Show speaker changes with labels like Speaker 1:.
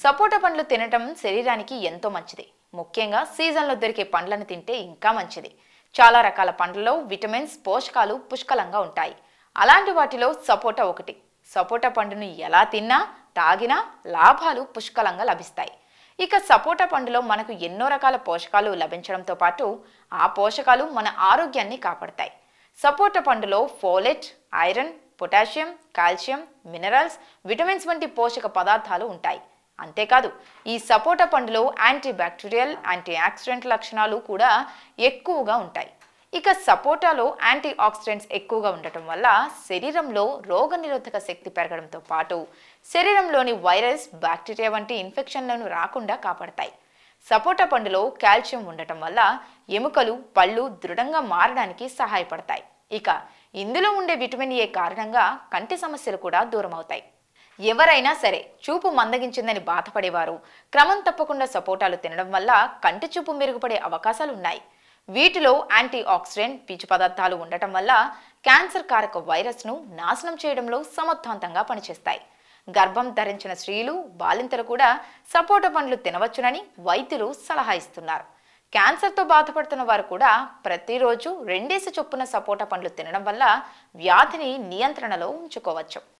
Speaker 1: సపోటా పండ్లు తినటం శరీరానికి ఎంతో మంచిది ముఖ్యంగా సీజన్లో దొరికే పండ్లను తింటే ఇంకా మంచిది చాలా రకాల పండ్లలో విటమిన్స్ పోషకాలు పుష్కలంగా ఉంటాయి అలాంటి వాటిలో సపోటా ఒకటి సపోటా పండును ఎలా తిన్నా తాగినా లాభాలు పుష్కలంగా లభిస్తాయి ఇక సపోటా పండులో మనకు ఎన్నో రకాల పోషకాలు లభించడంతో పాటు ఆ పోషకాలు మన ఆరోగ్యాన్ని కాపాడతాయి సపోటా పండులో folate iron potassium calcium minerals vitamins వంటి పోషక పదార్థాలు ఉంటాయి అంతేకాదు ఈ సపోటా పండులో యాంటీ బ్యాక్టీరియల్ యాంటీ ఆక్సిడెంట్ లక్షణాలు కూడా ఎక్కువగా ఉంటాయి ఇక సపోటాలో యాంటీ ఆక్సిడెంట్స్ ఎక్కువగా ఉండటం వల్ల శరీరంలో రోగనిరోధక శక్తి పెరగడంతో పాటు శరీరంలోని వైరస్ బ్యాక్టీరియా వంటి ఇన్ఫెక్షన్లను రాకుండా కాపాడతాయి సపోటా పండులో కాల్షియం ఉండటం వల్ల ఎముకలు పళ్ళు దృఢంగా మారడానికి సహాయపడతాయి ఇక ఇందులో ఉండే విటమిన్ ఏ కారణంగా కంటి సమస్యలు కూడా దూరం అవుతాయి ఎవరైనా సరే చూపు మందగించిందని బాధపడేవారు క్రమం తప్పకుండా సపోటాలు తినడం వల్ల కంటి చూపు మెరుగుపడే అవకాశాలు ఉన్నాయి వీటిలో యాంటీ ఆక్సిడెంట్ పీచు పదార్థాలు ఉండటం వల్ల క్యాన్సర్ కారక వైరస్ను నాశనం చేయడంలో సమర్థవంతంగా పనిచేస్తాయి గర్భం ధరించిన స్త్రీలు బాలింతలు కూడా సపోటా పండ్లు తినవచ్చునని వైద్యులు సలహా ఇస్తున్నారు క్యాన్సర్తో బాధపడుతున్న వారు కూడా ప్రతిరోజు రెండేసి చొప్పున సపోటా పండ్లు తినడం వల్ల వ్యాధిని నియంత్రణలో ఉంచుకోవచ్చు